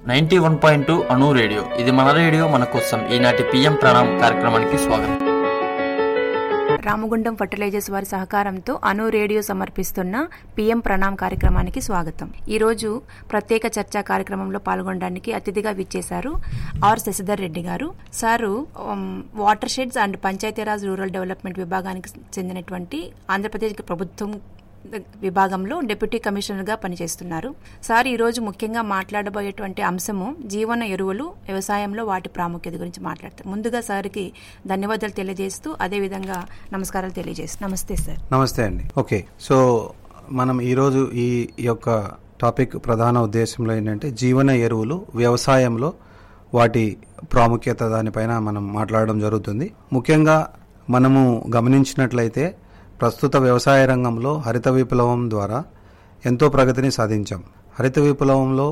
ninety one point two అణు radio ఇది మన రేడియో మన కోసం ఈనాటి పిఎం ప్రణామ్ కార్యక్రమానికి స్వాగతం రామగుండం ఫర్టిలైజర్స్ వారి సహకారంతో అను రేడియో సమర్పిస్తున్న పిఎం ప్రణామ్ కార్యక్రమానికి స్వాగతం ఈ రోజు ప్రత్యేక చర్చా కార్యక్రమంలో పాల్గొనడానికి అతిథిగా విచ్చేశారు ఆర్ శశిధర్ రెడ్డి గారు sir um, water sheds and Panchayati Raj rural development విభాగానికి చెందినటువంటి ఆంధ్రప్రదేశ్ ప్రభుత్వం విభాగంలో డిప్యూటీ కమిషనర్ గా పనిచేస్తున్నారు సార్ ఈ రోజు ముఖ్యంగా మాట్లాడబోయేటువంటి అంశము జీవన ఎరువులు వ్యవసాయంలో వాటి ప్రాముఖ్యత గురించి మాట్లాడతారు ముందుగా సార్కి ధన్యవాదాలు తెలియజేస్తూ అదే విధంగా నమస్కారాలు తెలియజేస్తూ నమస్తే సార్ నమస్తే అండి ఓకే సో మనం ఈరోజు ఈ యొక్క టాపిక్ ప్రధాన ఉద్దేశంలో ఏంటంటే జీవన ఎరువులు వ్యవసాయంలో వాటి ప్రాముఖ్యత దానిపైన మనం మాట్లాడడం జరుగుతుంది ముఖ్యంగా మనము గమనించినట్లయితే ప్రస్తుత వ్యవసాయ రంగంలో హరిత విప్లవం ద్వారా ఎంతో ప్రగతిని సాధించాం హరిత విప్లవంలో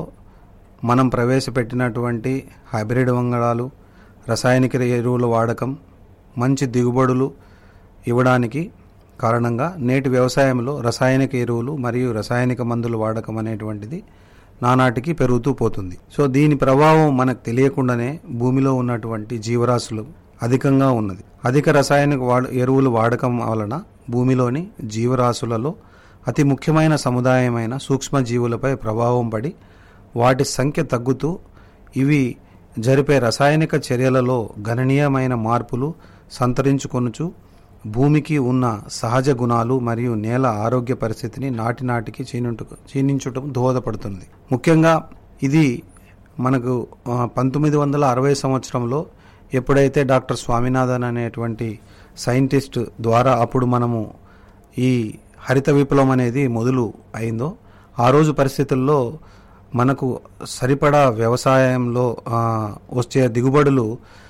మనం ప్రవేశపెట్టినటువంటి హైబ్రిడ్ వంగడాలు రసాయనిక ఎరువుల వాడకం మంచి దిగుబడులు ఇవ్వడానికి కారణంగా నేటి వ్యవసాయంలో రసాయనిక ఎరువులు మరియు రసాయనిక మందుల వాడకం అనేటువంటిది నానాటికి పెరుగుతూ పోతుంది సో దీని ప్రభావం మనకు తెలియకుండానే భూమిలో ఉన్నటువంటి జీవరాశులు అధికంగా ఉన్నది అధిక రసాయనిక వాడ ఎరువులు వాడకం వలన భూమిలోని జీవరాశులలో అతి ముఖ్యమైన సముదాయమైన సూక్ష్మజీవులపై ప్రభావం పడి వాటి సంఖ్య తగ్గుతూ ఇవి జరిపే రసాయనిక చర్యలలో గణనీయమైన మార్పులు సంతరించుకొనుచు భూమికి ఉన్న సహజ గుణాలు మరియు నేల ఆరోగ్య పరిస్థితిని నాటి నాటికి క్షీణించు క్షీణించటం దోహదపడుతుంది ముఖ్యంగా ఇది మనకు ఆ, పంతొమ్మిది వందల అరవై సంవత్సరంలో ఎప్పుడైతే డాక్టర్ స్వామినాథన్ అనేటువంటి సైంటిస్ట్ ద్వారా అప్పుడు మనము ఈ హరిత విప్లవం అనేది మొదలు అయిందో ఆ రోజు పరిస్థితుల్లో మనకు సరిపడా వ్యవసాయంలో ఆ, వచ్చే దిగుబడులు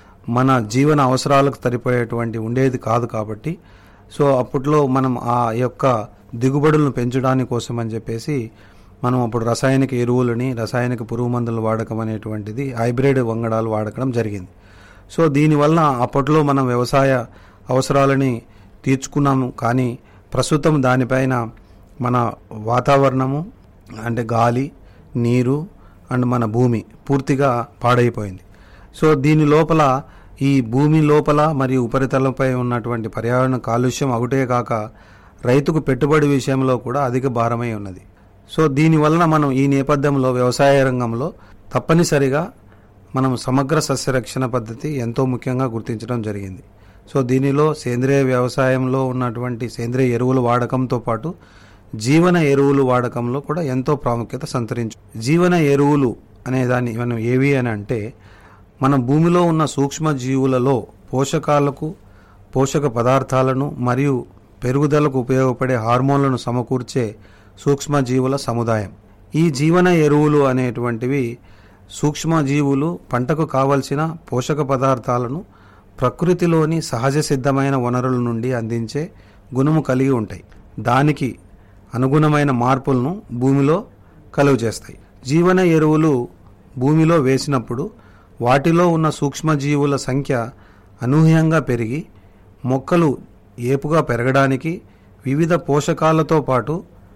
మన జీవన అవసరాలకు సరిపోయేటువంటి ఉండేది కాదు కాబట్టి సో అప్పట్లో మనం ఆ యొక్క దిగుబడులను పెంచడానికి కోసం అని చెప్పేసి మనం అప్పుడు రసాయనిక ఎరువులని రసాయనిక పురుగు మందుల వాడకం అనేటువంటిది హైబ్రిడ్ వంగడాలు వాడకం జరిగింది సో దీనివల్ల అప్పట్లో మనం వ్యవసాయ అవసరాలని తీర్చుకున్నాము కానీ ప్రస్తుతం దానిపైన మన వాతావరణము అంటే గాలి నీరు అండ్ మన భూమి పూర్తిగా పాడైపోయింది సో దీని లోపల ఈ భూమి లోపల మరియు ఉపరితలంపై ఉన్నటువంటి పర్యావరణ కాలుష్యం ఒకటే కాక రైతుకు పెట్టుబడి విషయంలో కూడా అధిక భారమై ఉన్నది సో దీనివలన మనం ఈ నేపథ్యంలో వ్యవసాయ రంగంలో తప్పనిసరిగా మనం సమగ్ర సస్యరక్షణ పద్ధతి ఎంతో ముఖ్యంగా గుర్తించడం జరిగింది సో దీనిలో సేంద్రియ వ్యవసాయంలో ఉన్నటువంటి సేంద్రియ ఎరువుల వాడకంతో పాటు జీవన ఎరువులు వాడకంలో కూడా ఎంతో ప్రాముఖ్యత సంతరించు జీవన ఎరువులు అనే దాన్ని మనం ఏవి అని అంటే మన భూమిలో ఉన్న సూక్ష్మ జీవులలో పోషకాలకు పోషక పదార్థాలను మరియు పెరుగుదలకు ఉపయోగపడే హార్మోన్లను సమకూర్చే సూక్ష్మజీవుల సముదాయం ఈ జీవన ఎరువులు అనేటువంటివి సూక్ష్మజీవులు పంటకు కావలసిన పోషక పదార్థాలను ప్రకృతిలోని సహజ సిద్ధమైన వనరుల నుండి అందించే గుణము కలిగి ఉంటాయి దానికి అనుగుణమైన మార్పులను భూమిలో కలుగు చేస్తాయి జీవన ఎరువులు భూమిలో వేసినప్పుడు వాటిలో ఉన్న సూక్ష్మజీవుల సంఖ్య అనూహ్యంగా పెరిగి మొక్కలు ఏపుగా పెరగడానికి వివిధ పోషకాలతో పాటు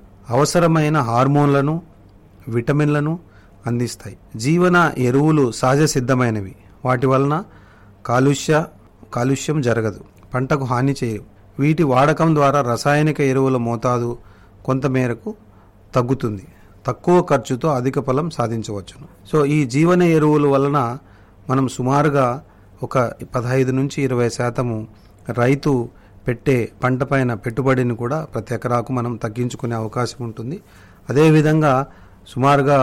అవసరమైన హార్మోన్లను విటమిన్లను అందిస్తాయి జీవన ఎరువులు సహజ సిద్ధమైనవి వాటి వలన కాలుష్య కాలుష్యం జరగదు పంటకు హాని చేయవు వీటి వాడకం ద్వారా రసాయనిక ఎరువుల మోతాదు కొంతమేరకు తగ్గుతుంది తక్కువ ఖర్చుతో అధిక ఫలం సాధించవచ్చును సో ఈ జీవన ఎరువుల వలన మనం సుమారుగా ఒక పదహైదు నుంచి ఇరవై శాతము రైతు పెట్టే పంట పైన పెట్టుబడిని కూడా ప్రతి ఎకరాకు మనం తగ్గించుకునే అవకాశం ఉంటుంది అదేవిధంగా సుమారుగా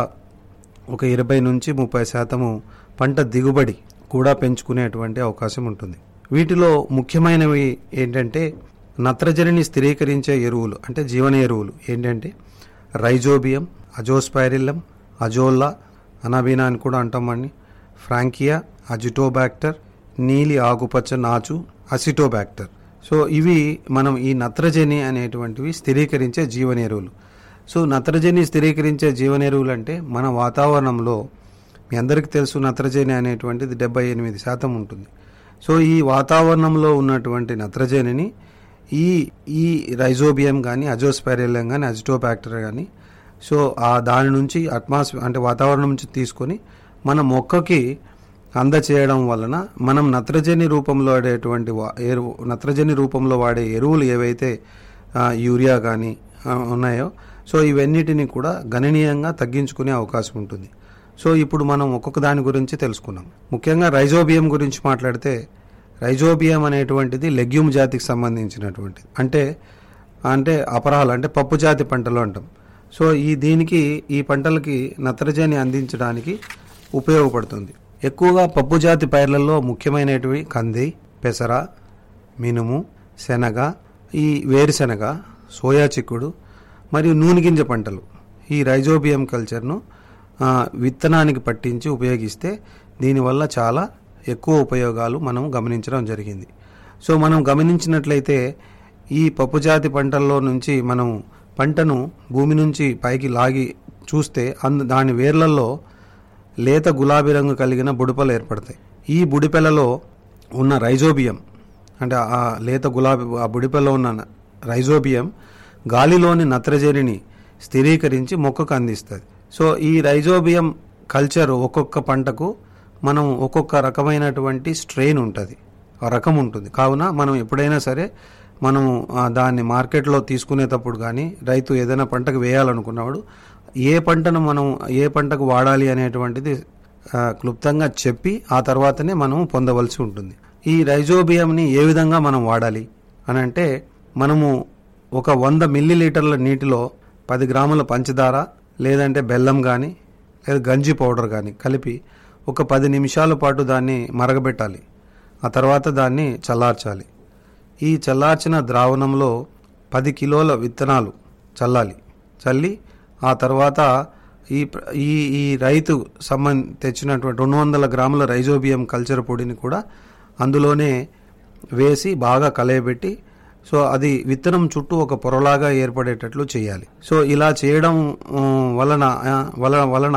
ఒక ఇరవై నుంచి ముప్పై శాతము పంట దిగుబడి కూడా పెంచుకునేటువంటి అవకాశం ఉంటుంది వీటిలో ముఖ్యమైనవి ఏంటంటే నత్రజనిని స్థిరీకరించే ఎరువులు అంటే జీవన ఎరువులు ఏంటంటే రైజోబియం అజోస్పైరిల్లం అజోల్లా అనాబీనా అని కూడా అంటామని ఫ్రాంకియా అజిటోబాక్టర్ నీలి ఆకుపచ్చ నాచు అసిటోబాక్టర్ సో ఇవి మనం ఈ నత్రజని అనేటువంటివి స్థిరీకరించే జీవన ఎరువులు సో నత్రజని స్థిరీకరించే జీవన ఎరువులు అంటే మన వాతావరణంలో మీ అందరికీ తెలుసు నత్రజని అనేటువంటిది డెబ్బై ఎనిమిది శాతం ఉంటుంది సో ఈ వాతావరణంలో ఉన్నటువంటి నత్రజనిని ఈ ఈ రైజోబియం కానీ అజోస్పైరిలం కానీ అజిటోబాక్టర్ కానీ సో ఆ దాని నుంచి అట్మాస్ఫియర్ అంటే వాతావరణం నుంచి తీసుకొని మన మొక్కకి అందచేయడం వలన మనం నత్రజని రూపంలో వాడేటువంటి వా- ఎరువు నత్రజని రూపంలో వాడే ఎరువులు ఏవైతే ఆ, యూరియా కానీ ఉన్నాయో సో ఇవన్నిటిని కూడా గణనీయంగా తగ్గించుకునే అవకాశం ఉంటుంది సో ఇప్పుడు మనం ఒక్కొక్క దాని గురించి తెలుసుకున్నాం ముఖ్యంగా రైజోబియం గురించి మాట్లాడితే రైజోబియం అనేటువంటిది లెగ్యూమ్ జాతికి సంబంధించినటువంటిది అంటే అంటే అపరాలు అంటే పప్పు జాతి పంటలు అంటాం సో ఈ దీనికి ఈ పంటలకి నత్రజని అందించడానికి ఉపయోగపడుతుంది ఎక్కువగా పప్పు జాతి పైర్లలో ముఖ్యమైనటివి కంది పెసర మినుము శనగ ఈ వేరుశెనగ సోయా చిక్కుడు మరియు నూనె గింజ పంటలు ఈ రైజోబియం కల్చర్ను ఆ, విత్తనానికి పట్టించి ఉపయోగిస్తే దీనివల్ల చాలా ఎక్కువ ఉపయోగాలు మనం గమనించడం జరిగింది సో మనం గమనించినట్లయితే ఈ పప్పు జాతి పంటల్లో నుంచి మనం పంటను భూమి నుంచి పైకి లాగి చూస్తే అందు దాని వేర్లలో లేత గులాబీ రంగు కలిగిన బుడిపలు ఏర్పడతాయి ఈ బుడిపెలలో ఉన్న రైజోబియం అంటే ఆ లేత గులాబీ ఆ బుడిపెలో ఉన్న రైజోబియం గాలిలోని నత్రజనిని స్థిరీకరించి మొక్కకు అందిస్తుంది సో ఈ రైజోబియం కల్చర్ ఒక్కొక్క పంటకు మనం ఒక్కొక్క రకమైనటువంటి స్ట్రెయిన్ ఉంటుంది ఆ రకం ఉంటుంది కావున మనం ఎప్పుడైనా సరే మనం ఆ, దాన్ని మార్కెట్లో తీసుకునేటప్పుడు కానీ రైతు ఏదైనా పంటకు వేయాలనుకున్నప్పుడు ఏ పంటను మనం ఏ పంటకు వాడాలి అనేటువంటిది ఆ, క్లుప్తంగా చెప్పి ఆ తర్వాతనే మనం పొందవలసి ఉంటుంది ఈ రైజోబియంని ఏ విధంగా మనం వాడాలి అని అంటే మనము ఒక వంద మిల్లీ లీటర్ల నీటిలో పది గ్రాముల పంచదార లేదంటే బెల్లం కానీ లేదా గంజి పౌడర్ కానీ కలిపి ఒక పది నిమిషాల పాటు దాన్ని మరగబెట్టాలి ఆ తర్వాత దాన్ని చల్లార్చాలి ఈ చల్లార్చిన ద్రావణంలో పది కిలోల విత్తనాలు చల్లాలి చల్లి ఆ తర్వాత ఈ ప్ర- ఈ ఈ రైతు సంబంధ తెచ్చినటువంటి రెండు వందల గ్రాముల రైజోబియం కల్చర్ పొడిని కూడా అందులోనే వేసి బాగా కలయబెట్టి సో అది విత్తనం చుట్టూ ఒక పొరలాగా ఏర్పడేటట్లు చేయాలి సో ఇలా చేయడం ఉమ్, వలన ఆ, వలన వలన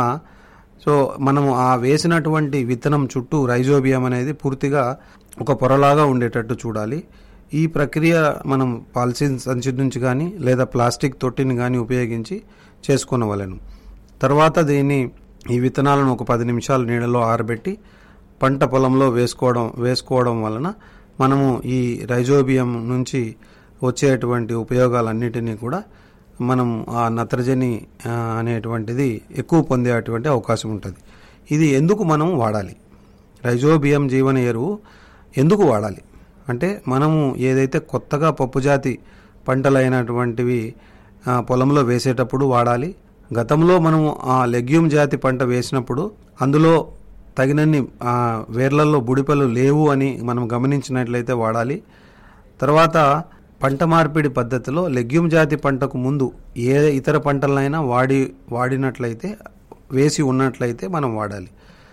సో మనము ఆ వేసినటువంటి విత్తనం చుట్టూ రైజోబియం అనేది పూర్తిగా ఒక పొరలాగా ఉండేటట్టు చూడాలి ఈ ప్రక్రియ మనం పాలసీన్ సంచి నుంచి కానీ లేదా ప్లాస్టిక్ తొట్టిని కానీ ఉపయోగించి చేసుకునవలెను తర్వాత దీన్ని ఈ విత్తనాలను ఒక పది నిమిషాలు నీళ్ళలో ఆరబెట్టి పంట పొలంలో వేసుకోవడం వేసుకోవడం వలన మనము ఈ రైజోబియం నుంచి వచ్చేటువంటి ఉపయోగాలన్నిటినీ కూడా మనం ఆ నత్రజని ఆ, అనేటువంటిది ఎక్కువ పొందేటువంటి అవకాశం ఉంటుంది ఇది ఎందుకు మనం వాడాలి రైజోబియం జీవన ఎరువు ఎందుకు వాడాలి అంటే మనము ఏదైతే కొత్తగా పప్పుజాతి పంటలైనటువంటివి ఆ, పొలంలో వేసేటప్పుడు వాడాలి గతంలో మనము ఆ లెగ్యూమ్ జాతి పంట వేసినప్పుడు అందులో తగినన్ని ఆ, వేర్లలో బుడిపలు లేవు అని మనం గమనించినట్లయితే వాడాలి తర్వాత పంట మార్పిడి పద్ధతిలో లెగ్యూమ్ జాతి పంటకు ముందు ఏ ఇతర పంటలైనా వాడి వాడినట్లయితే వేసి ఉన్నట్లయితే మనం వాడాలి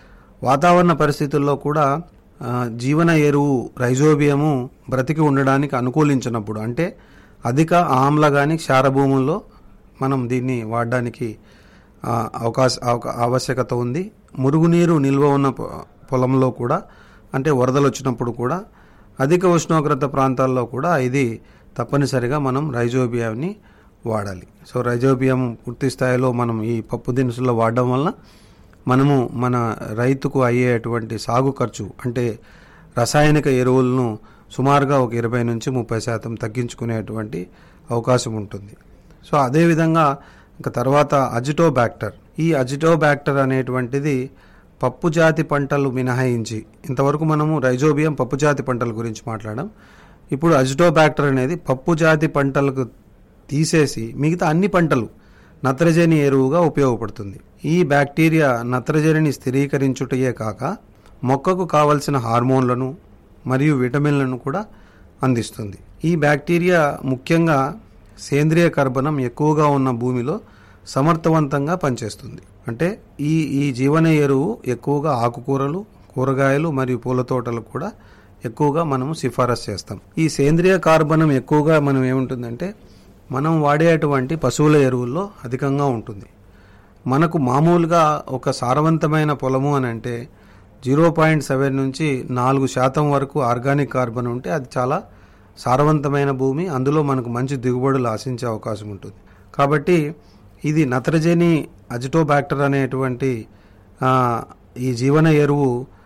వాతావరణ పరిస్థితుల్లో కూడా ఆ, జీవన ఎరువు రైజోబియము బ్రతికి ఉండడానికి అనుకూలించినప్పుడు అంటే అధిక ఆమ్ల కానీ క్షార భూముల్లో మనం దీన్ని వాడడానికి ఆ, అవకాశ అవక- ఆవశ్యకత ఉంది మురుగునీరు నిల్వ ఉన్న పొ- పొలంలో కూడా అంటే వరదలు వచ్చినప్పుడు కూడా అధిక ఉష్ణోగ్రత ప్రాంతాల్లో కూడా ఇది తప్పనిసరిగా మనం రైజోబియాన్ని వాడాలి సో రైజోబియం పూర్తి స్థాయిలో మనం ఈ పప్పు దినుసుల్లో వాడడం వల్ల మనము మన రైతుకు అయ్యేటువంటి సాగు ఖర్చు అంటే రసాయనిక ఎరువులను సుమారుగా ఒక ఇరవై నుంచి ముప్పై శాతం తగ్గించుకునేటువంటి అవకాశం ఉంటుంది సో అదేవిధంగా ఇంకా తర్వాత అజిటోబ్యాక్టర్ ఈ అజిటోబ్యాక్టర్ అనేటువంటిది పప్పు జాతి పంటలు మినహాయించి ఇంతవరకు మనము రైజోబియం పప్పు జాతి పంటల గురించి మాట్లాడాం ఇప్పుడు అజిటోబ్యాక్టర్ అనేది పప్పు జాతి పంటలకు తీసేసి మిగతా అన్ని పంటలు నత్రజని ఎరువుగా ఉపయోగపడుతుంది ఈ బ్యాక్టీరియా నత్రజనిని స్థిరీకరించుటయే కాక మొక్కకు కావలసిన హార్మోన్లను మరియు విటమిన్లను కూడా అందిస్తుంది ఈ బ్యాక్టీరియా ముఖ్యంగా సేంద్రియ కర్బనం ఎక్కువగా ఉన్న భూమిలో సమర్థవంతంగా పనిచేస్తుంది అంటే ఈ ఈ జీవన ఎరువు ఎక్కువగా ఆకుకూరలు కూరగాయలు మరియు పూల తోటలకు కూడా ఎక్కువగా మనము సిఫారసు చేస్తాం ఈ సేంద్రియ కార్బనం ఎక్కువగా మనం ఏముంటుందంటే మనం వాడేటువంటి పశువుల ఎరువుల్లో అధికంగా ఉంటుంది మనకు మామూలుగా ఒక సారవంతమైన పొలము అని అంటే జీరో పాయింట్ సెవెన్ నుంచి నాలుగు శాతం వరకు ఆర్గానిక్ కార్బన్ ఉంటే అది చాలా సారవంతమైన భూమి అందులో మనకు మంచి దిగుబడులు ఆశించే అవకాశం ఉంటుంది కాబట్టి ఇది నత్రజని అజిటోబ్యాక్టర్ అనేటువంటి ఆ, ఈ జీవన ఎరువు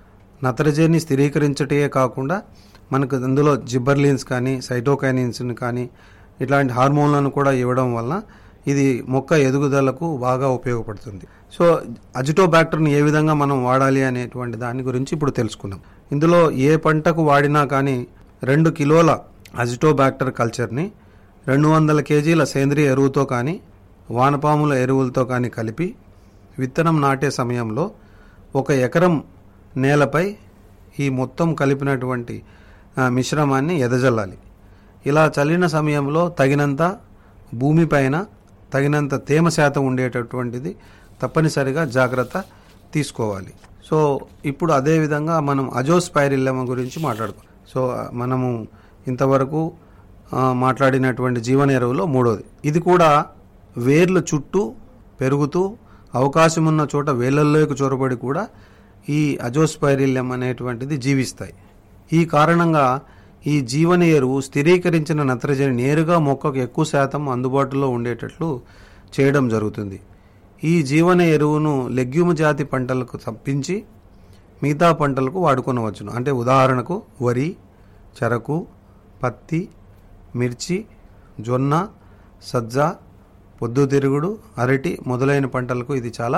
నత్రజని స్థిరీకరించటే కాకుండా మనకు అందులో జిబ్బర్లిన్స్ కానీ సైటోకైనిన్స్ కానీ ఇట్లాంటి హార్మోన్లను కూడా ఇవ్వడం వలన ఇది మొక్క ఎదుగుదలకు బాగా ఉపయోగపడుతుంది సో అజిటోబ్యాక్టర్ని ఏ విధంగా మనం వాడాలి అనేటువంటి దాని గురించి ఇప్పుడు తెలుసుకుందాం ఇందులో ఏ పంటకు వాడినా కానీ రెండు కిలోల అజిటోబ్యాక్టర్ కల్చర్ని రెండు వందల కేజీల సేంద్రియ ఎరువుతో కానీ వానపాముల ఎరువులతో కానీ కలిపి విత్తనం నాటే సమయంలో ఒక ఎకరం నేలపై ఈ మొత్తం కలిపినటువంటి ఆ, మిశ్రమాన్ని ఎదజల్లాలి ఇలా చల్లిన సమయంలో తగినంత భూమిపైన తగినంత తేమ శాతం ఉండేటటువంటిది తప్పనిసరిగా జాగ్రత్త తీసుకోవాలి సో ఇప్పుడు అదే విధంగా మనం అజోస్పైరిల్లెమ గురించి మాట్లాడుకోవాలి సో ఆ, మనము ఇంతవరకు ఆ, మాట్లాడినటువంటి జీవన ఎరువులో మూడోది ఇది కూడా వేర్ల చుట్టూ పెరుగుతూ అవకాశం ఉన్న చోట వేళ్ళల్లోకి చొరబడి కూడా ఈ అజోస్పైరిల్లెం అనేటువంటిది జీవిస్తాయి ఈ కారణంగా ఈ జీవన ఎరువు స్థిరీకరించిన నత్రజని నేరుగా మొక్కకు ఎక్కువ శాతం అందుబాటులో ఉండేటట్లు చేయడం జరుగుతుంది ఈ జీవన ఎరువును లెగ్యూమ్ జాతి పంటలకు తప్పించి మిగతా పంటలకు వాడుకొనవచ్చును అంటే ఉదాహరణకు వరి చెరకు పత్తి మిర్చి జొన్న సజ్జ పొద్దుతిరుగుడు అరటి మొదలైన పంటలకు ఇది చాలా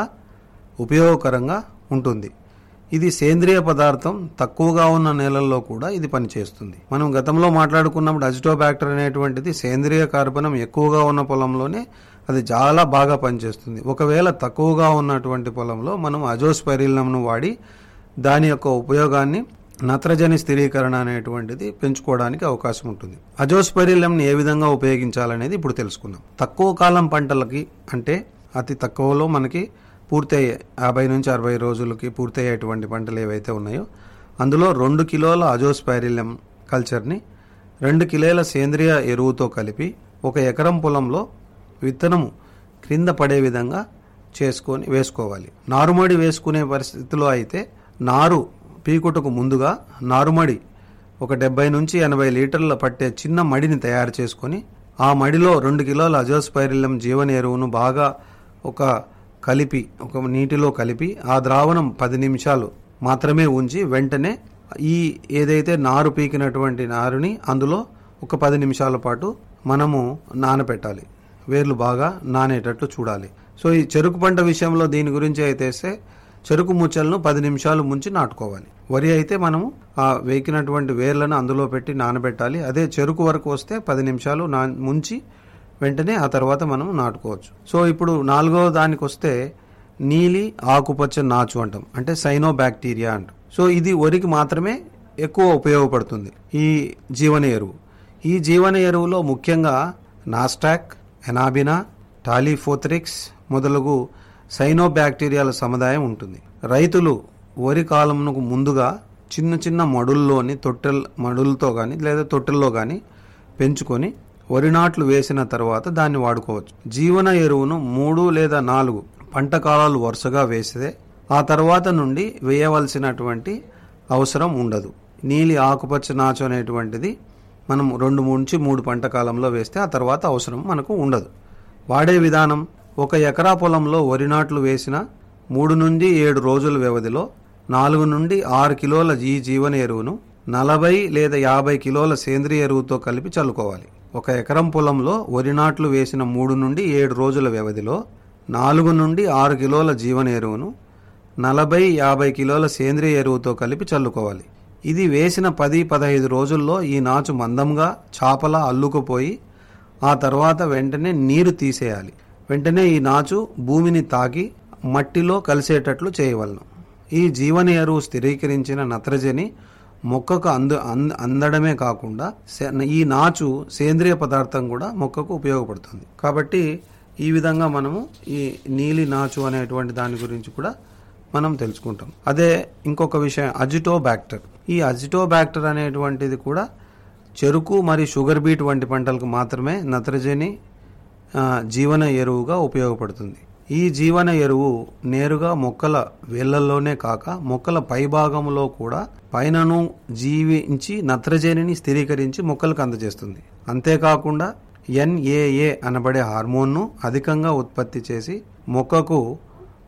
ఉపయోగకరంగా ఉంటుంది ఇది సేంద్రియ పదార్థం తక్కువగా ఉన్న నేలల్లో కూడా ఇది పనిచేస్తుంది మనం గతంలో మాట్లాడుకున్నప్పుడు అజిటోబ్యాక్టర్ అనేటువంటిది సేంద్రియ కార్బనం ఎక్కువగా ఉన్న పొలంలోనే అది చాలా బాగా పనిచేస్తుంది ఒకవేళ తక్కువగా ఉన్నటువంటి పొలంలో మనం అజోస్పైరిల్నంను వాడి దాని యొక్క ఉపయోగాన్ని నత్రజని స్థిరీకరణ అనేటువంటిది పెంచుకోవడానికి అవకాశం ఉంటుంది అజోస్పైరిల్లంని ఏ విధంగా ఉపయోగించాలనేది ఇప్పుడు తెలుసుకుందాం తక్కువ కాలం పంటలకి అంటే అతి తక్కువలో మనకి పూర్తయ్యే యాభై నుంచి అరవై రోజులకి పూర్తయ్యేటువంటి పంటలు ఏవైతే ఉన్నాయో అందులో రెండు కిలోల అజోస్పైరిల్లం కల్చర్ని రెండు కిలోల సేంద్రియ ఎరువుతో కలిపి ఒక ఎకరం పొలంలో విత్తనము క్రింద పడే విధంగా చేసుకొని వేసుకోవాలి నారుమడి వేసుకునే పరిస్థితిలో అయితే నారు పీకుటకు ముందుగా నారుమడి ఒక డెబ్బై నుంచి ఎనభై లీటర్ల పట్టే చిన్న మడిని తయారు చేసుకొని ఆ మడిలో రెండు కిలోల అజోస్పైరిల్లం జీవన ఎరువును బాగా ఒక కలిపి ఒక నీటిలో కలిపి ఆ ద్రావణం పది నిమిషాలు మాత్రమే ఉంచి వెంటనే ఈ ఏదైతే నారు పీకినటువంటి నారుని అందులో ఒక పది నిమిషాల పాటు మనము నానబెట్టాలి వేర్లు బాగా నానేటట్లు చూడాలి సో ఈ చెరుకు పంట విషయంలో దీని గురించి అయితే చెరుకు ముచ్చలను పది నిమిషాలు ముంచి నాటుకోవాలి వరి అయితే మనము ఆ వేకినటువంటి వేర్లను అందులో పెట్టి నానబెట్టాలి అదే చెరుకు వరకు వస్తే పది నిమిషాలు నా ముంచి వెంటనే ఆ తర్వాత మనం నాటుకోవచ్చు సో ఇప్పుడు నాలుగో దానికి వస్తే నీలి ఆకుపచ్చ నాచు అంటాం అంటే సైనో బ్యాక్టీరియా అంటాం సో ఇది వరికి మాత్రమే ఎక్కువ ఉపయోగపడుతుంది ఈ జీవన ఎరువు ఈ జీవన ఎరువులో ముఖ్యంగా నాస్టాక్ ఎనాబినా టాలిఫోథ్రిక్స్ మొదలగు సైనో బ్యాక్టీరియాల సముదాయం ఉంటుంది రైతులు వరి కాలంకు ముందుగా చిన్న చిన్న మడుల్లోని తొట్టెల్ మడులతో కానీ లేదా తొట్టెల్లో కానీ పెంచుకొని వరి నాట్లు వేసిన తర్వాత దాన్ని వాడుకోవచ్చు జీవన ఎరువును మూడు లేదా నాలుగు పంట కాలాలు వరుసగా వేస్తే ఆ తర్వాత నుండి వేయవలసినటువంటి అవసరం ఉండదు నీలి ఆకుపచ్చ నాచు అనేటువంటిది మనం రెండు నుంచి మూడు పంట కాలంలో వేస్తే ఆ తర్వాత అవసరం మనకు ఉండదు వాడే విధానం ఒక ఎకరా పొలంలో వరి నాట్లు వేసిన మూడు నుండి ఏడు రోజుల వ్యవధిలో నాలుగు నుండి ఆరు కిలోల ఈ జీవన ఎరువును నలభై లేదా యాభై కిలోల సేంద్రియ ఎరువుతో కలిపి చల్లుకోవాలి ఒక ఎకరం పొలంలో వరి నాట్లు వేసిన మూడు నుండి ఏడు రోజుల వ్యవధిలో నాలుగు నుండి ఆరు కిలోల జీవన ఎరువును నలభై యాభై కిలోల సేంద్రియ ఎరువుతో కలిపి చల్లుకోవాలి ఇది వేసిన పది పదహైదు రోజుల్లో ఈ నాచు మందంగా చాపలా అల్లుకుపోయి ఆ తర్వాత వెంటనే నీరు తీసేయాలి వెంటనే ఈ నాచు భూమిని తాకి మట్టిలో కలిసేటట్లు చేయవలను ఈ జీవన ఎరువు స్థిరీకరించిన నత్రజని మొక్కకు అంద అంద అందడమే కాకుండా సే- ఈ నాచు సేంద్రియ పదార్థం కూడా మొక్కకు ఉపయోగపడుతుంది కాబట్టి ఈ విధంగా మనము ఈ నీలి నాచు అనేటువంటి దాని గురించి కూడా మనం తెలుసుకుంటాం అదే ఇంకొక విషయం అజిటోబ్యాక్టర్ ఈ అజిటోబ్యాక్టర్ అనేటువంటిది కూడా చెరుకు మరియు షుగర్ బీట్ వంటి పంటలకు మాత్రమే నత్రజని ఆ, జీవన ఎరువుగా ఉపయోగపడుతుంది ఈ జీవన ఎరువు నేరుగా మొక్కల వేళ్లలోనే కాక మొక్కల పైభాగంలో కూడా పైనను జీవించి నత్రజనిని స్థిరీకరించి మొక్కలకు అందజేస్తుంది అంతేకాకుండా ఎన్ఏఏ అనబడే హార్మోన్ను అధికంగా ఉత్పత్తి చేసి మొక్కకు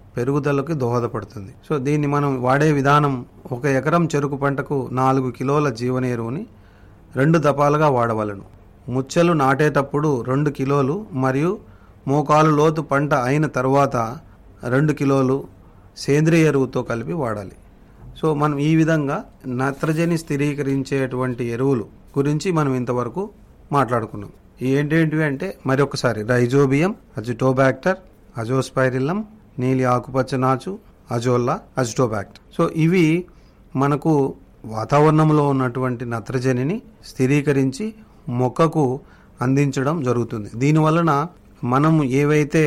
పెరుగుదలకు దోహదపడుతుంది సో దీన్ని మనం వాడే విధానం ఒక ఎకరం చెరుకు పంటకు నాలుగు కిలోల జీవన ఎరువుని రెండు దపాలుగా వాడవలను ముచ్చెలు నాటేటప్పుడు రెండు కిలోలు మరియు మోకాలు లోతు పంట అయిన తర్వాత రెండు కిలోలు సేంద్రియ ఎరువుతో కలిపి వాడాలి సో మనం ఈ విధంగా నత్రజని స్థిరీకరించేటువంటి ఎరువులు గురించి మనం ఇంతవరకు మాట్లాడుకున్నాం ఈ ఏంటేంటివి అంటే మరొకసారి రైజోబియం అజిటోబాక్టర్ అజోస్పైరిల్లం నీలి ఆకుపచ్చ నాచు అజోల్లా అజిటోబాక్టర్ సో ఇవి మనకు వాతావరణంలో ఉన్నటువంటి నత్రజనిని స్థిరీకరించి మొక్కకు అందించడం జరుగుతుంది దీని వలన మనం ఏవైతే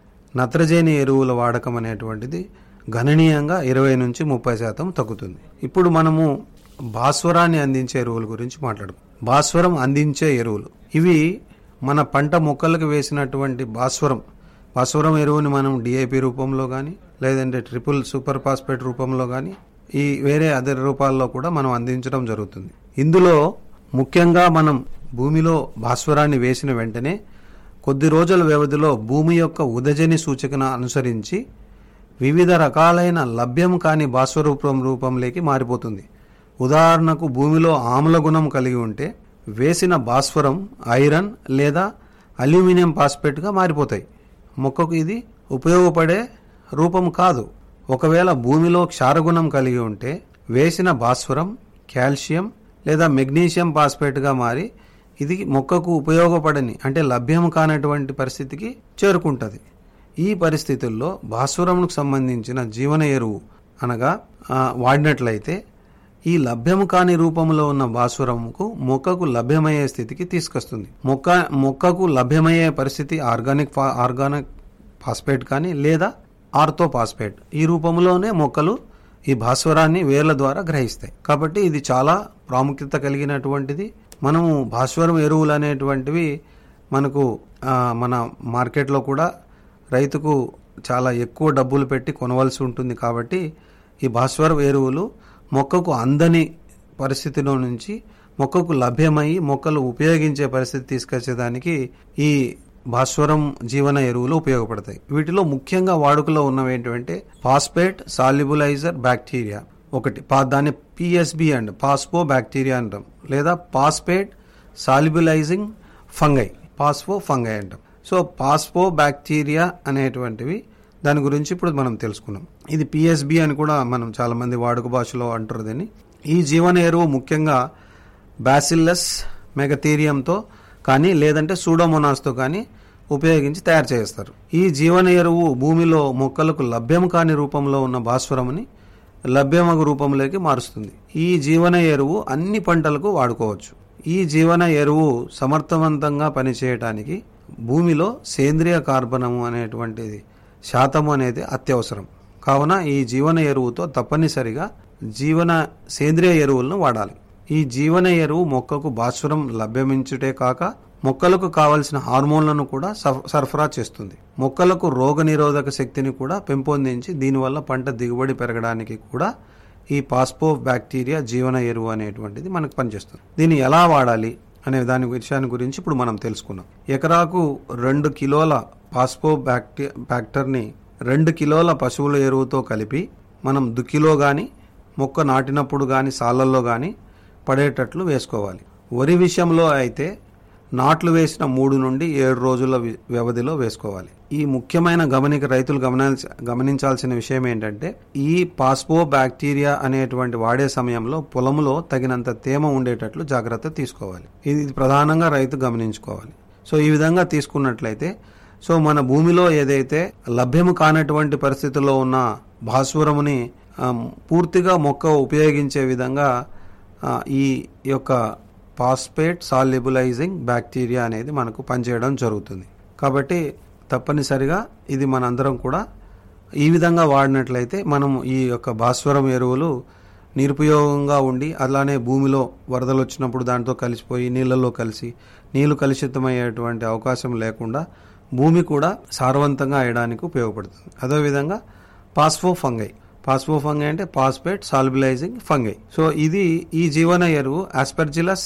నత్రజని ఎరువుల వాడకం అనేటువంటిది గణనీయంగా ఇరవై నుంచి ముప్పై శాతం తగ్గుతుంది ఇప్పుడు మనము భాస్వరాన్ని అందించే ఎరువుల గురించి మాట్లాడుకుందాం భాస్వరం అందించే ఎరువులు ఇవి మన పంట మొక్కలకు వేసినటువంటి భాస్వరం భాస్వరం ఎరువుని మనం డిఏపి రూపంలో కానీ లేదంటే ట్రిపుల్ సూపర్ ఫాస్ఫేట్ రూపంలో కానీ ఈ వేరే అదర్ రూపాల్లో కూడా మనం అందించడం జరుగుతుంది ఇందులో ముఖ్యంగా మనం భూమిలో భాస్వరాన్ని వేసిన వెంటనే కొద్ది రోజుల వ్యవధిలో భూమి యొక్క ఉదజని సూచికను అనుసరించి వివిధ రకాలైన లభ్యం కాని భాస్వరూపం రూపంలోకి మారిపోతుంది ఉదాహరణకు భూమిలో ఆమ్ల గుణం కలిగి ఉంటే వేసిన భాస్వరం ఐరన్ లేదా అల్యూమినియం ఫాస్ఫేట్గా మారిపోతాయి మొక్కకు ఇది ఉపయోగపడే రూపం కాదు ఒకవేళ భూమిలో క్షారగుణం కలిగి ఉంటే వేసిన భాస్వరం కాల్షియం లేదా మెగ్నీషియం ఫాస్ఫేట్గా మారి ఇది మొక్కకు ఉపయోగపడని అంటే లభ్యం కానటువంటి పరిస్థితికి చేరుకుంటుంది ఈ పరిస్థితుల్లో భాస్వరంకు సంబంధించిన జీవన ఎరువు అనగా ఆ, వాడినట్లయితే ఈ లభ్యము కాని రూపంలో ఉన్న భాస్వరముకు మొక్కకు లభ్యమయ్యే స్థితికి తీసుకొస్తుంది మొక్క మొక్కకు లభ్యమయ్యే పరిస్థితి ఆర్గానిక్ ఫా- ఆర్గానిక్ ఫాస్ఫేట్ కానీ లేదా ఆర్థో ఫాస్ఫేట్ ఈ రూపంలోనే మొక్కలు ఈ భాస్వరాన్ని వేర్ల ద్వారా గ్రహిస్తాయి కాబట్టి ఇది చాలా ప్రాముఖ్యత కలిగినటువంటిది మనము భాస్వరం ఎరువులు అనేటువంటివి మనకు ఆ, మన మార్కెట్లో కూడా రైతుకు చాలా ఎక్కువ డబ్బులు పెట్టి కొనవలసి ఉంటుంది కాబట్టి ఈ భాస్వరం ఎరువులు మొక్కకు అందని పరిస్థితిలో నుంచి మొక్కకు లభ్యమై మొక్కలు ఉపయోగించే పరిస్థితి తీసుకొచ్చేదానికి ఈ భాస్వరం జీవన ఎరువులు ఉపయోగపడతాయి వీటిలో ముఖ్యంగా వాడుకలో ఉన్నవి ఏంటంటే ఫాస్ఫేట్ సాల్యుబులైజర్ బ్యాక్టీరియా ఒకటి పా- దాన్ని పిఎస్బి అండ్ పాస్పో బ్యాక్టీరియా అంటాం లేదా phosphate solubilizing fungi phospho fungi అంటాం సో పాస్పో బ్యాక్టీరియా అనేటువంటివి దాని గురించి ఇప్పుడు మనం తెలుసుకున్నాం ఇది పిఎస్బి అని కూడా మనం చాలా మంది వాడుక భాషలో అంటారు దీన్ని ఈ జీవన ఎరువు ముఖ్యంగా బ్యాసిల్లస్ మెగథీరియంతో కానీ లేదంటే సూడోమోనాస్తో కానీ ఉపయోగించి తయారు చేస్తారు ఈ జీవన ఎరువు భూమిలో మొక్కలకు లభ్యం కాని రూపంలో ఉన్న భాస్వరముని లభ్యమగు రూపంలోకి మారుస్తుంది ఈ జీవన ఎరువు అన్ని పంటలకు వాడుకోవచ్చు ఈ జీవన ఎరువు సమర్థవంతంగా పనిచేయటానికి భూమిలో సేంద్రియ కార్బనము అనేటువంటిది శాతము అనేది అత్యవసరం కావున ఈ జీవన ఎరువుతో తప్పనిసరిగా జీవన సేంద్రియ ఎరువులను వాడాలి ఈ జీవన ఎరువు మొక్కకు భాస్వరం లభ్యమించుటే కాక మొక్కలకు కావలసిన హార్మోన్లను కూడా సఫ- సరఫరా చేస్తుంది మొక్కలకు రోగ నిరోధక శక్తిని కూడా పెంపొందించి దీనివల్ల పంట దిగుబడి పెరగడానికి కూడా ఈ పాస్పో బ్యాక్టీరియా జీవన ఎరువు అనేటువంటిది మనకు పనిచేస్తుంది దీన్ని ఎలా వాడాలి అనే దాని విషయాన్ని గురించి ఇప్పుడు మనం తెలుసుకున్నాం ఎకరాకు రెండు కిలోల పాస్పో బ్యాక్టీ బ్యాక్టర్ని రెండు కిలోల పశువుల ఎరువుతో కలిపి మనం దుక్కిలో కానీ మొక్క నాటినప్పుడు కానీ సాలల్లో కానీ పడేటట్లు వేసుకోవాలి వరి విషయంలో అయితే నాట్లు వేసిన మూడు నుండి ఏడు రోజుల వి- వ్యవధిలో వేసుకోవాలి ఈ ముఖ్యమైన గమనిక రైతులు గమనించ గమనించాల్సిన విషయం ఏంటంటే ఈ పాస్పో బ్యాక్టీరియా అనేటువంటి వాడే సమయంలో పొలంలో తగినంత తేమ ఉండేటట్లు జాగ్రత్త తీసుకోవాలి ఇది ప్రధానంగా రైతు గమనించుకోవాలి సో ఈ విధంగా తీసుకున్నట్లయితే సో మన భూమిలో ఏదైతే లభ్యము కానటువంటి పరిస్థితుల్లో ఉన్న భాస్వరముని ఆ, పూర్తిగా మొక్క ఉపయోగించే విధంగా ఆ, ఈ యొక్క ఫాస్ఫేట్ సాల్యుబులైజింగ్ బ్యాక్టీరియా అనేది మనకు పనిచేయడం జరుగుతుంది కాబట్టి తప్పనిసరిగా ఇది మనందరం కూడా ఈ విధంగా వాడినట్లయితే మనం ఈ యొక్క భాస్వరం ఎరువులు నిరుపయోగంగా ఉండి అలానే భూమిలో వరదలు వచ్చినప్పుడు దాంతో కలిసిపోయి నీళ్ళలో కలిసి నీళ్లు కలుషితమయ్యేటువంటి అవకాశం లేకుండా భూమి కూడా సారవంతంగా అయ్యడానికి ఉపయోగపడుతుంది అదేవిధంగా పాస్ఫో ఫంగై పాస్ఫో ఫంగై అంటే పాస్పేట్ సాల్బిలైజింగ్ ఫంగై సో ఇది ఈ జీవన ఎరువు ఆస్పర్జిలస్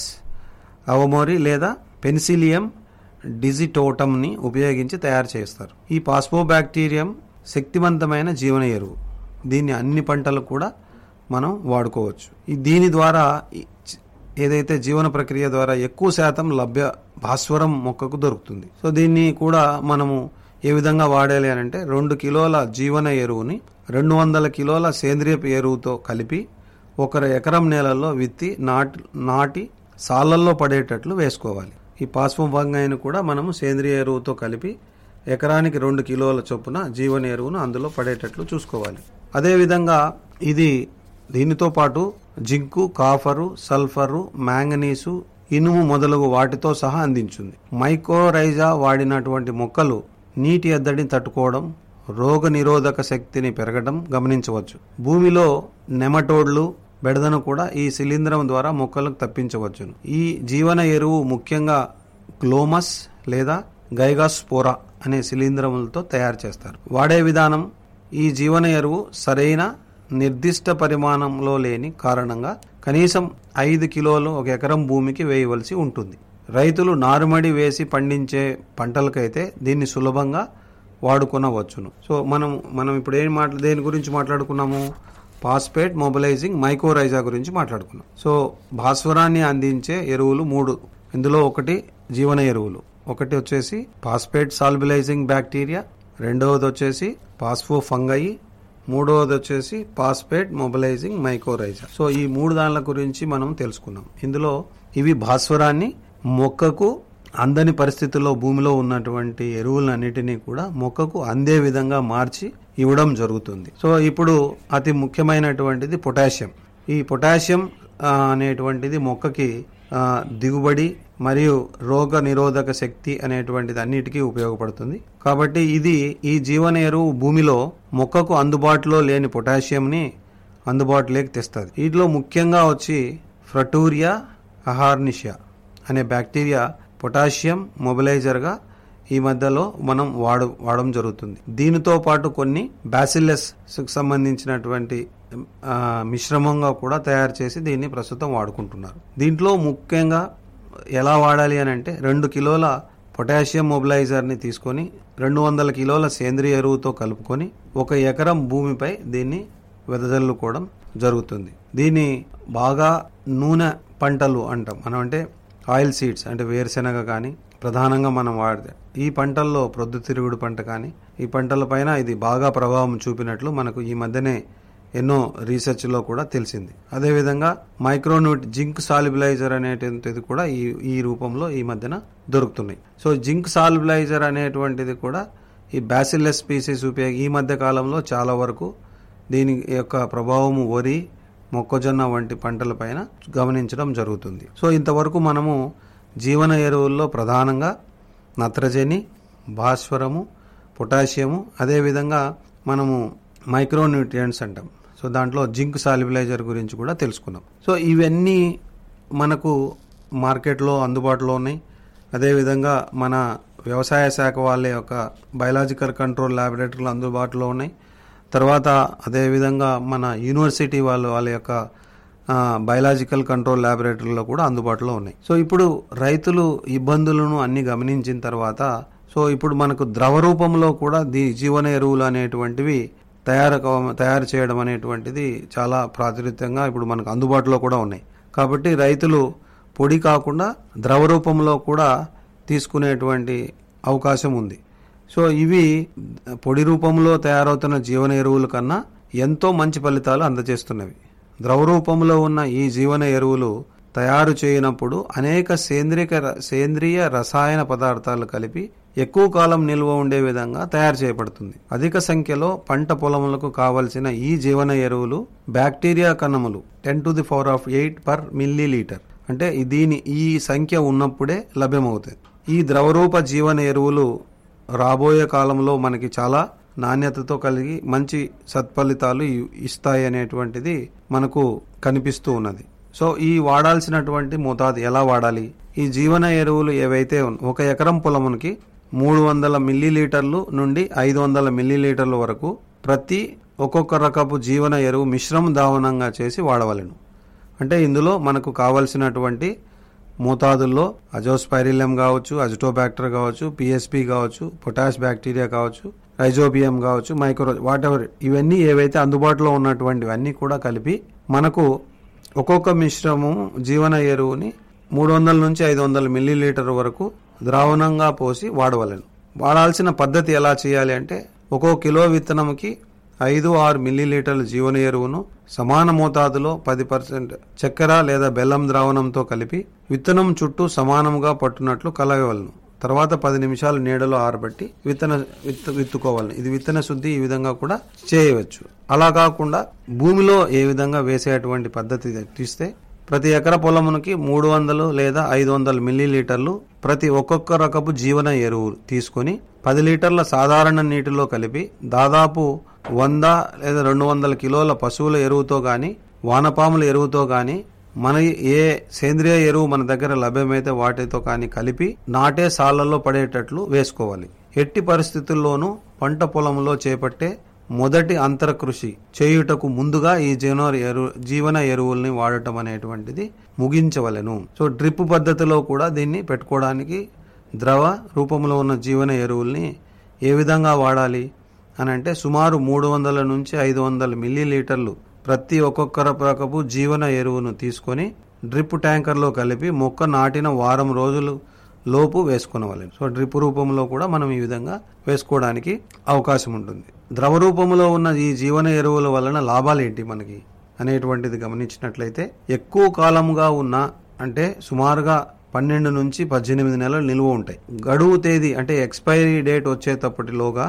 అవమోరి లేదా పెన్సిలియం డిజిటోటమ్ని ఉపయోగించి తయారు చేస్తారు ఈ పాస్పో బ్యాక్టీరియం శక్తివంతమైన జీవన ఎరువు దీన్ని అన్ని పంటలకు కూడా మనం వాడుకోవచ్చు ఈ దీని ద్వారా ఈ చ- ఏదైతే జీవన ప్రక్రియ ద్వారా ఎక్కువ శాతం లభ్య భాస్వరం మొక్కకు దొరుకుతుంది సో దీన్ని కూడా మనము ఏ విధంగా వాడాలి అని అంటే రెండు కిలోల జీవన ఎరువుని రెండు వందల కిలోల సేంద్రియ ఎరువుతో కలిపి ఒక ఎకరం నేలల్లో విత్తి నాటి నాటి సాలల్లో పడేటట్లు వేసుకోవాలి ఈ పాస్పం ఫంగైని కూడా మనము సేంద్రియ ఎరువుతో కలిపి ఎకరానికి రెండు కిలోల చొప్పున జీవన ఎరువును అందులో పడేటట్లు చూసుకోవాలి అదేవిధంగా ఇది దీనితో పాటు జింకు కాఫరు సల్ఫరు మ్యాంగనీసు ఇనుము మొదలగు వాటితో సహా అందించింది మైకోరైజా వాడినటువంటి మొక్కలు నీటి ఎద్దడిని తట్టుకోవడం రోగ నిరోధక శక్తిని పెరగడం గమనించవచ్చు భూమిలో నెమటోడ్లు బెడదను కూడా ఈ శిలీంధ్రం ద్వారా మొక్కలకు తప్పించవచ్చును ఈ జీవన ఎరువు ముఖ్యంగా గ్లోమస్ లేదా గైగాస్పోరా అనే శిలీంధ్రములతో తయారు చేస్తారు వాడే విధానం ఈ జీవన ఎరువు సరైన నిర్దిష్ట పరిమాణంలో లేని కారణంగా కనీసం ఐదు కిలోలు ఒక ఎకరం భూమికి వేయవలసి ఉంటుంది రైతులు నారుమడి వేసి పండించే పంటలకైతే దీన్ని సులభంగా వాడుకొనవచ్చును సో మనం మనం ఇప్పుడు ఏం మాట్లా దేని గురించి మాట్లాడుకున్నాము పాస్పేట్ మొబిలైజింగ్ మైకోరైజా గురించి మాట్లాడుకున్నాం సో భాస్వరాన్ని అందించే ఎరువులు మూడు ఇందులో ఒకటి జీవన ఎరువులు ఒకటి వచ్చేసి పాస్పేట్ సాల్బిలైజింగ్ బ్యాక్టీరియా రెండవది వచ్చేసి పాస్ఫో ఫంగయి మూడవది వచ్చేసి పాస్పేట్ మొబిలైజింగ్ మైకోరైజా సో ఈ మూడు దానిల గురించి మనం తెలుసుకున్నాం ఇందులో ఇవి భాస్వరాన్ని మొక్కకు అందని పరిస్థితుల్లో భూమిలో ఉన్నటువంటి ఎరువులన్నిటినీ కూడా మొక్కకు అందే విధంగా మార్చి ఇవ్వడం జరుగుతుంది సో ఇప్పుడు అతి ముఖ్యమైనటువంటిది పొటాషియం ఈ పొటాషియం ఆ, అనేటువంటిది మొక్కకి ఆ, దిగుబడి మరియు రోగ నిరోధక శక్తి అనేటువంటిది అన్నిటికీ ఉపయోగపడుతుంది కాబట్టి ఇది ఈ జీవన ఎరువు భూమిలో మొక్కకు అందుబాటులో లేని పొటాషియంని అందుబాటులోకి తెస్తుంది వీటిలో ముఖ్యంగా వచ్చి ఫ్రటూరియా అహార్నిషియా అనే బ్యాక్టీరియా పొటాషియం మొబిలైజర్గా ఈ మధ్యలో మనం వాడు వాడడం జరుగుతుంది దీనితో పాటు కొన్ని బ్యాసిల్లస్ సంబంధించినటువంటి ఆ, మిశ్రమంగా కూడా తయారు చేసి దీన్ని ప్రస్తుతం వాడుకుంటున్నారు దీంట్లో ముఖ్యంగా ఎలా వాడాలి అని అంటే రెండు కిలోల పొటాషియం మొబిలైజర్ని తీసుకొని రెండు వందల కిలోల సేంద్రియ ఎరువుతో కలుపుకొని ఒక ఎకరం భూమిపై దీన్ని వెదజల్లుకోవడం జరుగుతుంది దీన్ని బాగా నూనె పంటలు అంటాం మనం అంటే ఆయిల్ సీడ్స్ అంటే వేరుశెనగ కానీ ప్రధానంగా మనం వాడితే ఈ పంటల్లో ప్రొద్దుతిరుగుడు పంట కానీ ఈ పంటల పైన ఇది బాగా ప్రభావం చూపినట్లు మనకు ఈ మధ్యనే ఎన్నో రీసెర్చ్లో కూడా తెలిసింది అదేవిధంగా మైక్రోన్యూట్ జింక్ సాల్యుబిలైజర్ అనేటువంటిది కూడా ఈ ఈ రూపంలో ఈ మధ్యన దొరుకుతున్నాయి సో జింక్ సాల్యుబిలైజర్ అనేటువంటిది కూడా ఈ బ్యాసిల్లస్ స్పీసీస్ ఉపయోగ ఈ మధ్య కాలంలో చాలా వరకు దీని యొక్క ప్రభావము వరి మొక్కజొన్న వంటి పంటలపైన గమనించడం జరుగుతుంది సో ఇంతవరకు మనము జీవన ఎరువుల్లో ప్రధానంగా నత్రజని భాస్వరము పొటాషియము అదేవిధంగా మనము మైక్రోన్యూట్రియంట్స్ అంటాం సో దాంట్లో జింక్ సాల్యుబిలైజర్ గురించి కూడా తెలుసుకున్నాం సో ఇవన్నీ మనకు మార్కెట్లో అందుబాటులో ఉన్నాయి అదేవిధంగా మన వ్యవసాయ శాఖ వాళ్ళ యొక్క బయలాజికల్ కంట్రోల్ ల్యాబొరేటరీలు అందుబాటులో ఉన్నాయి తర్వాత అదేవిధంగా మన యూనివర్సిటీ వాళ్ళు వాళ్ళ యొక్క ఆ, బయలాజికల్ కంట్రోల్ ల్యాబొరేటరీలో కూడా అందుబాటులో ఉన్నాయి సో ఇప్పుడు రైతులు ఇబ్బందులను అన్ని గమనించిన తర్వాత సో ఇప్పుడు మనకు ద్రవ రూపంలో కూడా ది జీవన ఎరువులు అనేటువంటివి తయారు కావ- తయారు చేయడం అనేటువంటిది చాలా ప్రాచుర్యంగా ఇప్పుడు మనకు అందుబాటులో కూడా ఉన్నాయి కాబట్టి రైతులు పొడి కాకుండా ద్రవ రూపంలో కూడా తీసుకునేటువంటి అవకాశం ఉంది సో ఇవి పొడి రూపంలో తయారవుతున్న జీవన ఎరువుల కన్నా ఎంతో మంచి ఫలితాలు అందజేస్తున్నవి ద్రవ రూపంలో ఉన్న ఈ జీవన ఎరువులు తయారు చేయనప్పుడు అనేక సేంద్రియ సేంద్రియ రసాయన పదార్థాలు కలిపి ఎక్కువ కాలం నిల్వ ఉండే విధంగా తయారు చేయబడుతుంది అధిక సంఖ్యలో పంట పొలములకు కావలసిన ఈ జీవన ఎరువులు బ్యాక్టీరియా కణములు ten to the power of eight per millilitre అంటే ఈ- దీని ఈ సంఖ్య ఉన్నప్పుడే లభ్యమవుతుంది ఈ ద్రవరూప జీవన ఎరువులు రాబోయే కాలంలో మనకి చాలా నాణ్యతతో కలిగి మంచి సత్ఫలితాలు ఇ- ఇస్తాయి అనేటువంటిది మనకు కనిపిస్తూ ఉన్నది సో ఈ వాడాల్సినటువంటి మోతాదు ఎలా వాడాలి ఈ జీవన ఎరువులు ఏవైతే ఉన్- ఒక ఎకరం పొలమునికి మూడు వందల మిల్లీలీటర్లు నుండి ఐదు వందల మిల్లీలీటర్ల వరకు ప్రతి ఒక్కొక్క రకపు జీవన ఎరువు మిశ్రమ దావనంగా చేసి వాడవలెను అంటే ఇందులో మనకు కావలసినటువంటి మోతాదుల్లో అజోస్పైరిలం కావచ్చు అజిటోబ్యాక్టర్ కావచ్చు పిఎస్పి కావచ్చు పొటాష్ బ్యాక్టీరియా కావచ్చు రైజోబియం కావచ్చు మైక్రో వాట్ ఎవర్ ఇవన్నీ ఏవైతే అందుబాటులో ఉన్నటువంటివన్నీ కూడా కలిపి మనకు ఒక్కొక్క మిశ్రమం జీవన ఎరువుని మూడు వందల నుంచి ఐదు వందల మిల్లీ లీటర్ వరకు ద్రావణంగా పోసి వాడవలను వాడాల్సిన పద్ధతి ఎలా చేయాలి అంటే ఒక్కో కిలో విత్తనంకి ఐదు ఆరు మిల్లీ లీటర్ల జీవన ఎరువును సమాన మోతాదులో పది పర్సెంట్ చక్కెర లేదా బెల్లం ద్రావణంతో కలిపి విత్తనం చుట్టూ సమానంగా పట్టునట్లు కలగవలను తర్వాత పది నిమిషాలు నీడలో ఆరబెట్టి విత్తన విత్తు విత్తుకోవాలి ఇది విత్తన శుద్ధి ఈ విధంగా కూడా చేయవచ్చు అలా కాకుండా భూమిలో ఏ విధంగా వేసేటువంటి పద్ధతి తీస్తే ప్రతి ఎకర పొలమునకి మూడు వందలు లేదా ఐదు వందల మిల్లీ లీటర్లు ప్రతి ఒక్కొక్క రకపు జీవన ఎరువు తీసుకొని పది లీటర్ల సాధారణ నీటిలో కలిపి దాదాపు వంద లేదా రెండు వందల కిలోల పశువుల ఎరువుతో గాని వానపాముల ఎరువుతో గాని మన ఏ సేంద్రియ ఎరువు మన దగ్గర లభ్యమైతే వాటితో కానీ కలిపి నాటే సాళ్లలో పడేటట్లు వేసుకోవాలి ఎట్టి పరిస్థితుల్లోనూ పంట పొలంలో చేపట్టే మొదటి అంతర కృషి చేయుటకు ముందుగా ఈ జీవన ఎరువు జీవన ఎరువుల్ని వాడటం అనేటువంటిది ముగించవలెను సో డ్రిప్ పద్ధతిలో కూడా దీన్ని పెట్టుకోవడానికి ద్రవ రూపంలో ఉన్న జీవన ఎరువుల్ని ఏ విధంగా వాడాలి అని అంటే సుమారు మూడు వందల నుంచి ఐదు వందల మిల్లీ లీటర్లు ప్రతి ఒక్కొక్క రకపు జీవన ఎరువును తీసుకొని డ్రిప్ ట్యాంకర్లో కలిపి మొక్క నాటిన వారం రోజులు లోపు వేసుకునవాలి సో డ్రిప్ రూపంలో కూడా మనం ఈ విధంగా వేసుకోవడానికి అవకాశం ఉంటుంది ద్రవ రూపంలో ఉన్న ఈ జీవన ఎరువుల వలన లాభాలు ఏంటి మనకి అనేటువంటిది గమనించినట్లయితే ఎక్కువ కాలంగా ఉన్న అంటే సుమారుగా పన్నెండు నుంచి పద్దెనిమిది నెలలు నిల్వ ఉంటాయి గడువు తేదీ అంటే ఎక్స్పైరీ డేట్ వచ్చేటప్పటిలోగా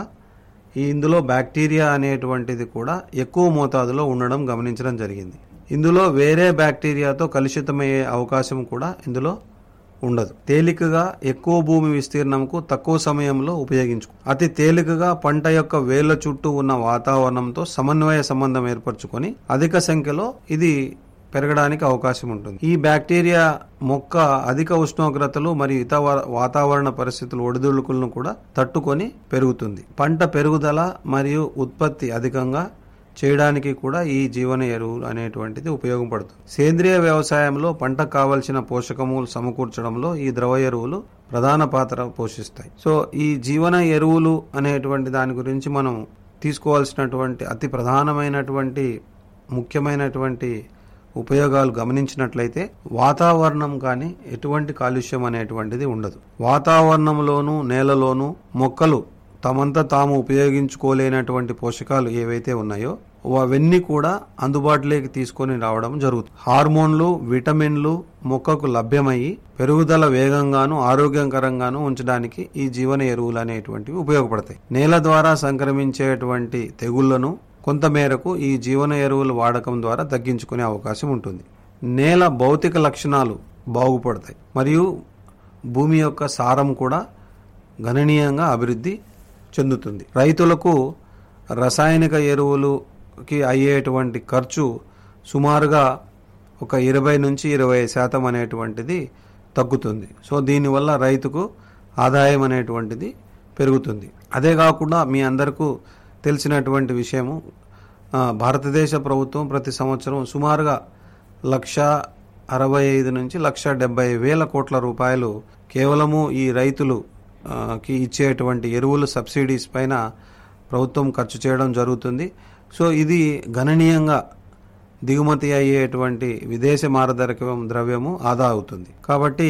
ఈ ఇందులో బ్యాక్టీరియా అనేటువంటిది కూడా ఎక్కువ మోతాదులో ఉండడం గమనించడం జరిగింది ఇందులో వేరే బ్యాక్టీరియాతో కలుషితమయ్యే అవకాశం కూడా ఇందులో ఉండదు తేలికగా ఎక్కువ భూమి విస్తీర్ణంకు తక్కువ సమయంలో ఉపయోగించు అతి తేలికగా పంట యొక్క వేళ్ల చుట్టూ ఉన్న వాతావరణంతో సమన్వయ సంబంధం ఏర్పరచుకొని అధిక సంఖ్యలో ఇది పెరగడానికి అవకాశం ఉంటుంది ఈ బ్యాక్టీరియా మొక్క అధిక ఉష్ణోగ్రతలు మరియు ఇతర వాతావరణ పరిస్థితులు ఒడిదుడుకులను కూడా తట్టుకొని పెరుగుతుంది పంట పెరుగుదల మరియు ఉత్పత్తి అధికంగా చేయడానికి కూడా ఈ జీవన ఎరువులు అనేటువంటిది ఉపయోగపడుతుంది సేంద్రియ వ్యవసాయంలో పంటకు కావలసిన పోషకములు సమకూర్చడంలో ఈ ద్రవ ఎరువులు ప్రధాన పాత్ర పోషిస్తాయి సో ఈ జీవన ఎరువులు అనేటువంటి దాని గురించి మనం తీసుకోవాల్సినటువంటి అతి ప్రధానమైనటువంటి ముఖ్యమైనటువంటి ఉపయోగాలు గమనించినట్లయితే వాతావరణం కానీ ఎటువంటి కాలుష్యం అనేటువంటిది ఉండదు వాతావరణంలోనూ నేలలోనూ మొక్కలు తమంతా తాము ఉపయోగించుకోలేనటువంటి పోషకాలు ఏవైతే ఉన్నాయో అవన్నీ కూడా అందుబాటులోకి తీసుకొని రావడం జరుగుతుంది హార్మోన్లు విటమిన్లు మొక్కకు లభ్యమయ్యి పెరుగుదల వేగంగాను ఆరోగ్యకరంగాను ఉంచడానికి ఈ జీవన ఎరువులు అనేటువంటివి ఉపయోగపడతాయి నేల ద్వారా సంక్రమించేటువంటి తెగుళ్లను కొంతమేరకు ఈ జీవన ఎరువుల వాడకం ద్వారా తగ్గించుకునే అవకాశం ఉంటుంది నేల భౌతిక లక్షణాలు బాగుపడతాయి మరియు భూమి యొక్క సారం కూడా గణనీయంగా అభివృద్ధి చెందుతుంది రైతులకు రసాయనిక ఎరువులుకి అయ్యేటువంటి ఖర్చు సుమారుగా ఒక ఇరవై నుంచి ఇరవై శాతం అనేటువంటిది తగ్గుతుంది సో దీనివల్ల రైతుకు ఆదాయం అనేటువంటిది పెరుగుతుంది అదే కాకుండా మీ అందరికీ తెలిసినటువంటి విషయము ఆ, భారతదేశ ప్రభుత్వం ప్రతి సంవత్సరం సుమారుగా లక్ష అరవై ఐదు నుంచి లక్ష డెబ్బై వేల కోట్ల రూపాయలు కేవలము ఈ రైతులు ఆ, కి ఇచ్చేటువంటి ఎరువులు సబ్సిడీస్ పైన ప్రభుత్వం ఖర్చు చేయడం జరుగుతుంది సో ఇది గణనీయంగా దిగుమతి అయ్యేటువంటి విదేశ మారదరకం ద్రవ్యము ఆదా అవుతుంది కాబట్టి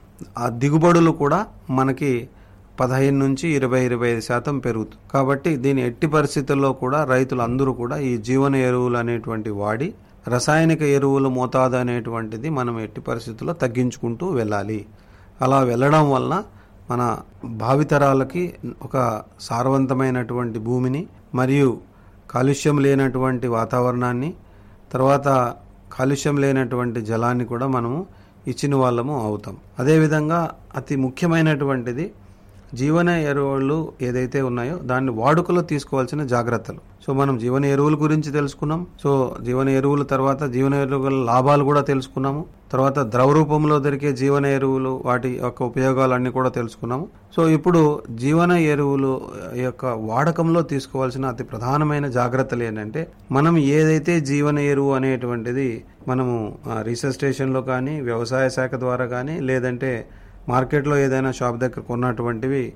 ఆ దిగుబడులు కూడా మనకి పదహైదు నుంచి ఇరవై ఇరవై ఐదు శాతం పెరుగుతుంది కాబట్టి దీని ఎట్టి పరిస్థితుల్లో కూడా రైతులు అందరూ కూడా ఈ జీవన ఎరువులు అనేటువంటి వాడి రసాయనిక ఎరువుల మోతాదు అనేటువంటిది మనం ఎట్టి పరిస్థితుల్లో తగ్గించుకుంటూ వెళ్ళాలి అలా వెళ్ళడం వలన మన భావితరాలకి ఒక సారవంతమైనటువంటి భూమిని మరియు కాలుష్యం లేనటువంటి వాతావరణాన్ని తర్వాత కాలుష్యం లేనటువంటి జలాన్ని కూడా మనము ఇచ్చిన వాళ్ళము అవుతాం అదేవిధంగా అతి ముఖ్యమైనటువంటిది జీవన ఎరువులు ఏదైతే ఉన్నాయో దాన్ని వాడుకలో తీసుకోవాల్సిన జాగ్రత్తలు సో మనం జీవన ఎరువుల గురించి తెలుసుకున్నాం సో జీవన ఎరువుల తర్వాత జీవన ఎరువుల లాభాలు కూడా తెలుసుకున్నాము తర్వాత ద్రవ రూపంలో దొరికే జీవన ఎరువులు వాటి యొక్క ఉపయోగాలు అన్ని కూడా తెలుసుకున్నాము సో ఇప్పుడు జీవన ఎరువులు యొక్క వాడకంలో తీసుకోవాల్సిన అతి ప్రధానమైన జాగ్రత్తలు ఏంటంటే మనం ఏదైతే జీవన ఎరువు అనేటువంటిది మనము ఆ, రీసెర్చ్ స్టేషన్లో కానీ వ్యవసాయ శాఖ ద్వారా కానీ లేదంటే మార్కెట్లో ఏదైనా షాప్ దగ్గర కొన్నటువంటివి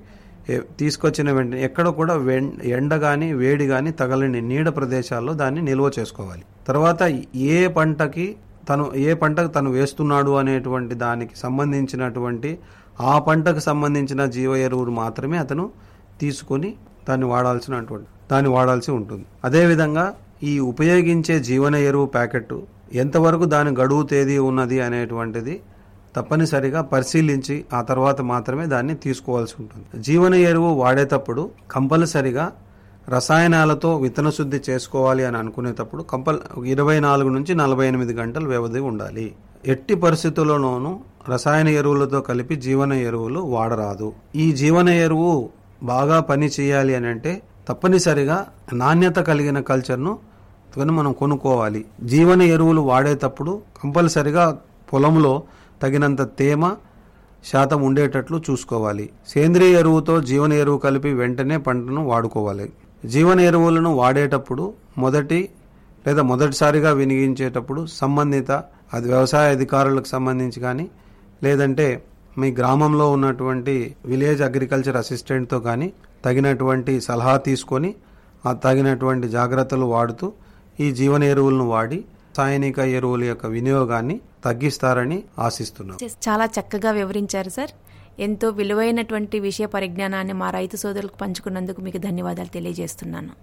ఏ- తీసుకొచ్చిన వెంటనే ఎక్కడ కూడా వెం- ఎండ కానీ వేడి కానీ తగలని నీడ ప్రదేశాల్లో దాన్ని నిల్వ చేసుకోవాలి తర్వాత ఏ పంటకి తను ఏ పంటకు తను వేస్తున్నాడు అనేటువంటి దానికి సంబంధించినటువంటి ఆ పంటకు సంబంధించిన జీవ ఎరువులు మాత్రమే అతను తీసుకొని దాన్ని వాడాల్సినటువంటి దాన్ని వాడాల్సి ఉంటుంది అదేవిధంగా ఈ ఉపయోగించే జీవన ఎరువు ప్యాకెట్ ఎంతవరకు దాని గడువు తేదీ ఉన్నది అనేటువంటిది తప్పనిసరిగా పరిశీలించి ఆ తర్వాత మాత్రమే దాన్ని తీసుకోవాల్సి ఉంటుంది జీవన ఎరువు వాడేటప్పుడు కంపల్సరిగా రసాయనాలతో విత్తన శుద్ధి చేసుకోవాలి అని అనుకునేటప్పుడు కంపల్ ఇరవై నాలుగు నుంచి నలభై ఎనిమిది గంటల వ్యవధి ఉండాలి ఎట్టి పరిస్థితుల్లోనూ రసాయన ఎరువులతో కలిపి జీవన ఎరువులు వాడరాదు ఈ జీవన ఎరువు బాగా పని చేయాలి అని అంటే తప్పనిసరిగా నాణ్యత కలిగిన కల్చర్ను కొని మనం కొనుక్కోవాలి జీవన ఎరువులు వాడేటప్పుడు కంపల్సరిగా పొలంలో తగినంత తేమ శాతం ఉండేటట్లు చూసుకోవాలి సేంద్రియ ఎరువుతో జీవన ఎరువు కలిపి వెంటనే పంటను వాడుకోవాలి జీవన ఎరువులను వాడేటప్పుడు మొదటి లేదా మొదటిసారిగా వినియోగించేటప్పుడు సంబంధిత అది వ్యవసాయ అధికారులకు సంబంధించి కానీ లేదంటే మీ గ్రామంలో ఉన్నటువంటి విలేజ్ అగ్రికల్చర్ అసిస్టెంట్తో కానీ తగినటువంటి సలహా తీసుకొని ఆ తగినటువంటి జాగ్రత్తలు వాడుతూ ఈ జీవన ఎరువులను వాడి రాసాయనిక ఎరువుల యొక్క వినియోగాన్ని తగ్గిస్తారని ఆశిస్తున్నాం చాలా చక్కగా వివరించారు సార్ ఎంతో విలువైనటువంటి విషయ పరిజ్ఞానాన్ని మా రైతు సోదరులకు పంచుకున్నందుకు మీకు ధన్యవాదాలు తెలియజేస్తున్నాను